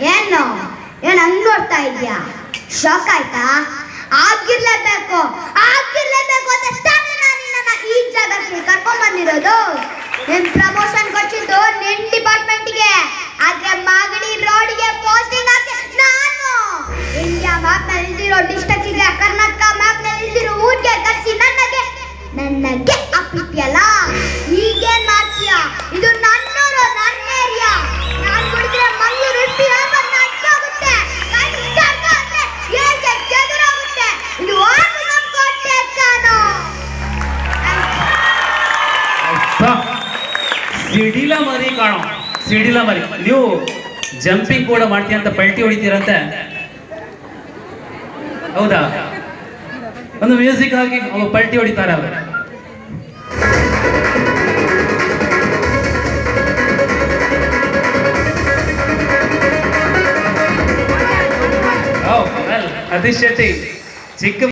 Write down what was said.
ಏನು ಏನ್ ಹಂಗ್ ನೋಡ್ತಾ ಇದ್ಯಾ ಶಾಕ್ ಆಯ್ತಾ ಆಗಿರ್ಲೇಬೇಕು ಆಗಿರ್ಲೇಬೇಕು ಅಂತ ತಾನೇ ನಾನು ನಿನ್ನನ್ನ ಈ ಜಾಗಕ್ಕೆ ಕರ್ಕೊಂಡ್ ಬಂದಿರೋದು ನಿನ್ ಪ್ರಮೋಷನ್ ಕೊಟ್ಟಿದ್ದು ನಿನ್ ಡಿಪಾರ್ಟ್ಮೆಂಟ್ಗೆ ಆದ್ರೆ ಮಾಗಡಿ ರೋಡ್ಗೆ ಪೋಸ್ಟಿಂಗ್ ಹಾಕಿ ನಾನು ಇಂಡಿಯಾ ಮ್ಯಾಪ್ ನಲ್ಲಿ ಇಲ್ದಿರೋ ಡಿಸ್ಟ್ರಿಕ್ಟ್ಗೆ ಕರ್ನಾಟಕ ಮ್ಯಾಪ್ ನಲ್ಲಿ ಇಲ್ದಿರೋ ಊರಿಗೆ ಕರ್ಸಿ ನನಗೆ ನನಗೆ ಅಪ್ಪಿದ್ಯಲ್ಲ ಈಗೇನ್ ಮಾಡ್ತೀಯ ಇದು ನನ್ನೂರು ನನ್ನ ಏರಿಯಾ ನಾನು ಕುಡಿದ್ರೆ ಮಂಗ್ಳೂರು ಉಡುಪಿ ಹ್ಯಾಂಬರ್ ನಡ್ಕೋಗುತ್ತೆ ಅಂದ್ರೆ ಏಕೆ ಎದುರಾಗುತ್ತೆ ಇದು ಆರ್ಮಿ ನಮ್ಮ ಕೋಟೆ ಕಾನು ಸಿಡಿಲ ಮರಿ ಕಾಣೋ ಸಿಡಿಲ ಮರಿ ನೀವು ಜಂಪಿಂಗ್ ಕೂಡ ಮಾಡ್ತೀಯ ಅಂತ ಪಲ್ಟಿ ಹೊಡಿತೀರಂತೆ ಹೌದಾ ಒಂದು ಮ್ಯೂಸಿಕ್ ಹಾಕಿ ಅವ ಪಲ್ಟಿ ಹೊಡಿತಾರೆ ಅವರು ಅತಿಶ್ ಶೆಟ್ಟಿ ಚಿಕ್ಕ